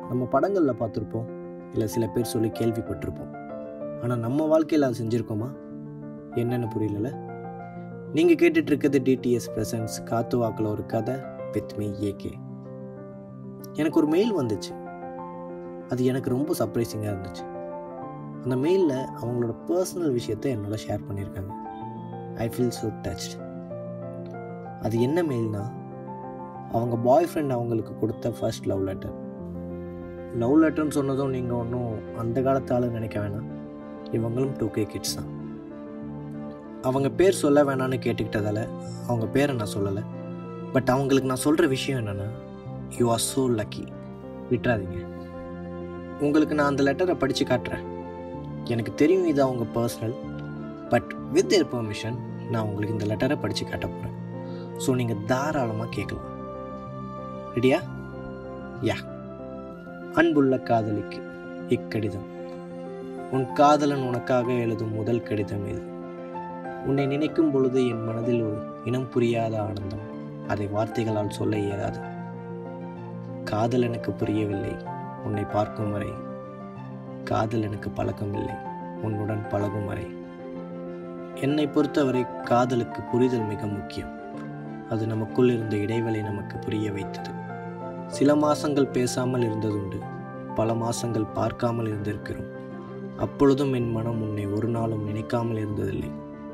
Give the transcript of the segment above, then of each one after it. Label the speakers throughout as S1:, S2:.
S1: நம்ம படங்களில் பார்த்துருப்போம் இல்லை சில பேர் சொல்லி கேள்விப்பட்டிருப்போம் ஆனால் நம்ம வாழ்க்கையில் அது செஞ்சுருக்கோமா என்னென்னு புரியல நீங்கள் கேட்டுட்டு இருக்கிறது டிடிஎஸ் ப்ரெசன்ஸ் காத்து வாக்கில் ஒரு கதை வித் மீ ஏகே எனக்கு ஒரு மெயில் வந்துச்சு அது எனக்கு ரொம்ப சர்ப்ரைசிங்காக இருந்துச்சு அந்த மெயிலில் அவங்களோட பர்சனல் விஷயத்தை என்னோட ஷேர் பண்ணியிருக்காங்க ஐ ஃபீல் ஸோ டச்ட் அது என்ன மெயில்னா அவங்க பாய் ஃப்ரெண்ட் அவங்களுக்கு கொடுத்த ஃபர்ஸ்ட் லவ் லெட்டர் லவ் லெட்டர்னு சொன்னதும் நீங்கள் ஒன்றும் அந்த காலத்து ஆளு நினைக்க வேணாம் இவங்களும் டூ கே கிட்ஸ் தான் அவங்க பேர் சொல்ல வேணான்னு கேட்டுக்கிட்டதால அவங்க பேரை நான் சொல்லலை பட் அவங்களுக்கு நான் சொல்கிற விஷயம் என்னென்னா யூ ஆர் ஸோ லக்கி விட்டுறாதீங்க உங்களுக்கு நான் அந்த லெட்டரை படித்து காட்டுறேன் எனக்கு தெரியும் இது அவங்க personal but with their permission நான் உங்களுக்கு இந்த லெட்டரை படித்து காட்ட போகிறேன் ஸோ நீங்கள் தாராளமாக கேட்கலாம் ரெடியா யா அன்புள்ள காதலிக்கு இக்கடிதம் உன் காதலன் உனக்காக எழுதும் முதல் கடிதம் இது உன்னை நினைக்கும் பொழுது என் மனதில் ஒரு இனம் புரியாத ஆனந்தம் அதை வார்த்தைகளால் சொல்ல இயலாது காதல் எனக்கு புரியவில்லை உன்னை பார்க்கும் வரை காதல் எனக்கு பழக்கமில்லை உன்னுடன் பழகும் வரை என்னை பொறுத்தவரை காதலுக்கு புரிதல் மிக முக்கியம் அது நமக்குள் இருந்த இடைவெளி நமக்கு புரிய வைத்தது சில மாசங்கள் பேசாமல் இருந்ததுண்டு பல மாசங்கள் பார்க்காமல் இருந்திருக்கிறோம் அப்பொழுதும் என் மனம் உன்னை ஒரு நாளும் நினைக்காமல் இருந்ததில்லை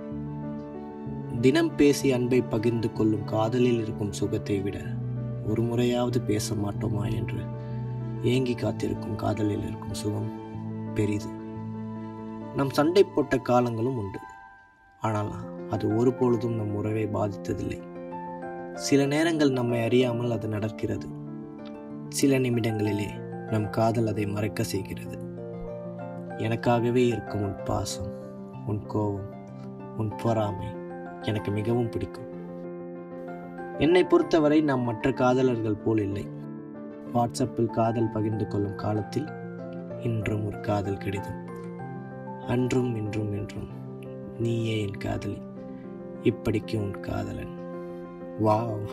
S1: தினம் பேசி அன்பை பகிர்ந்து கொள்ளும் காதலில் இருக்கும் சுகத்தை விட ஒரு முறையாவது பேச மாட்டோமா என்று ஏங்கி காத்திருக்கும் காதலில் இருக்கும் சுகம் பெரிது நம் சண்டை போட்ட காலங்களும் உண்டு ஆனால் அது ஒரு பொழுதும் நம் உறவை பாதித்ததில்லை சில நேரங்கள் நம்மை அறியாமல் அது நடக்கிறது சில நிமிடங்களிலே நம் காதல் அதை மறைக்க செய்கிறது எனக்காகவே இருக்கும் உன் பாசம் உன் கோபம் உன் பொறாமை எனக்கு மிகவும் பிடிக்கும் என்னை பொறுத்தவரை நாம் மற்ற காதலர்கள் போல் இல்லை வாட்ஸ்அப்பில் காதல் பகிர்ந்து கொள்ளும் காலத்தில் இன்றும் ஒரு காதல் கடிதம் அன்றும் இன்றும் என்றும் நீயே என் காதலி இப்படிக்கு உன் காதலன் வாவ்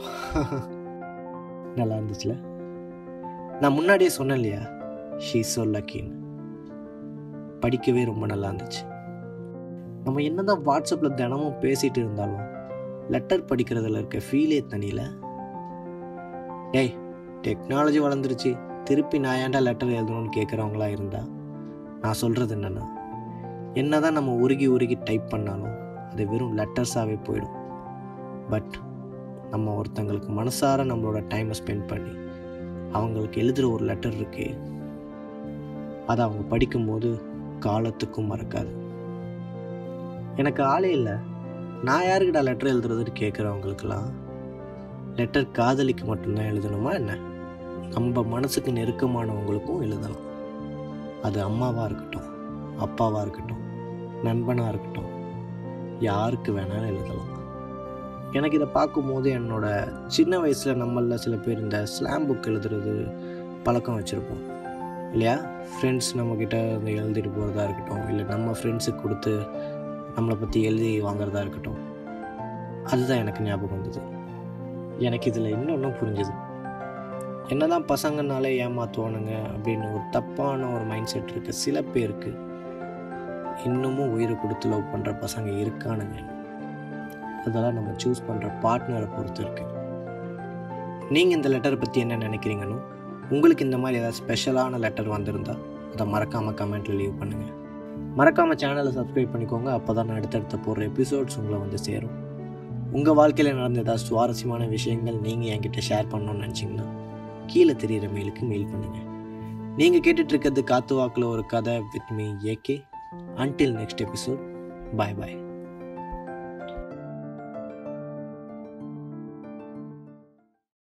S1: நல்லா இருந்துச்சுல நான் முன்னாடியே சொன்னேன் இல்லையா ஷீ so லக்கின்னு படிக்கவே ரொம்ப நல்லா இருந்துச்சு நம்ம என்னதான் வாட்ஸ்அப்பில் தினமும் பேசிட்டு இருந்தாலும் லெட்டர் படிக்கிறதுல இருக்க ஃபீலே தனியில் டேய் டெக்னாலஜி வளர்ந்துருச்சு திருப்பி நான் ஏன்டா லெட்டர் எழுதணும்னு கேட்குறவங்களா இருந்தா நான் சொல்கிறது என்னென்னா என்னதான் நம்ம உருகி உருகி டைப் பண்ணாலும் அது வெறும் லெட்டர்ஸாகவே போயிடும் பட் நம்ம ஒருத்தங்களுக்கு மனசார நம்மளோட டைமை ஸ்பெண்ட் பண்ணி அவங்களுக்கு எழுதுகிற ஒரு லெட்டர் இருக்கு அதை அவங்க படிக்கும்போது காலத்துக்கும் மறக்காது எனக்கு ஆளே இல்லை நான் யாருக்கிட்ட லெட்டர் எழுதுறதுன்னு கேட்குறவங்களுக்கெல்லாம் லெட்டர் காதலிக்கு மட்டும்தான் எழுதணுமா என்ன நம்ம மனசுக்கு நெருக்கமானவங்களுக்கும் எழுதலாம் அது அம்மாவாக இருக்கட்டும் அப்பாவாக இருக்கட்டும் நண்பனாக இருக்கட்டும் யாருக்கு வேணாலும் எழுதலாம் எனக்கு இதை பார்க்கும்போது என்னோட சின்ன வயசில் நம்மளில் சில பேர் இந்த ஸ்லாம் புக் எழுதுறது பழக்கம் வச்சுருப்போம் இல்லையா ஃப்ரெண்ட்ஸ் நம்மக்கிட்ட வந்து எழுதிட்டு போகிறதா இருக்கட்டும் இல்லை நம்ம ஃப்ரெண்ட்ஸுக்கு கொடுத்து நம்மளை பற்றி எழுதி வாங்குறதா இருக்கட்டும் அதுதான் எனக்கு ஞாபகம் வந்தது எனக்கு இதில் இன்னொன்றும் புரிஞ்சுது என்னதான் பசங்கனாலே ஏமாத்துவானுங்க அப்படின்னு ஒரு தப்பான ஒரு மைண்ட் செட் இருக்க சில பேருக்கு இன்னமும் உயிரை கொடுத்து லவ் பண்ணுற பசங்க இருக்கானுங்க அதெல்லாம் நம்ம சூஸ் பண்ணுற பார்ட்னரை பொறுத்து இருக்கு நீங்கள் இந்த லெட்டரை பற்றி என்ன நினைக்கிறீங்கன்னு உங்களுக்கு இந்த மாதிரி ஏதாவது ஸ்பெஷலான லெட்டர் வந்திருந்தா அதை மறக்காமல் கமெண்ட்டில் லீவ் பண்ணுங்கள் மறக்காமல் சேனலை சப்ஸ்கிரைப் பண்ணிக்கோங்க அப்போ தான் நான் அடுத்தடுத்த போடுற எபிசோட்ஸ் உங்களை வந்து சேரும் உங்கள் வாழ்க்கையில் நடந்த ஏதாவது சுவாரஸ்யமான விஷயங்கள் நீங்கள் என்கிட்ட ஷேர் பண்ணணும்னு நினச்சிங்கன்னா கீழே தெரியிற மெயிலுக்கு மெயில் பண்ணுங்கள் நீங்கள் கேட்டுட்டு இருக்கிறது காத்து வாக்கில் ஒரு கதை with me AK until next episode bye bye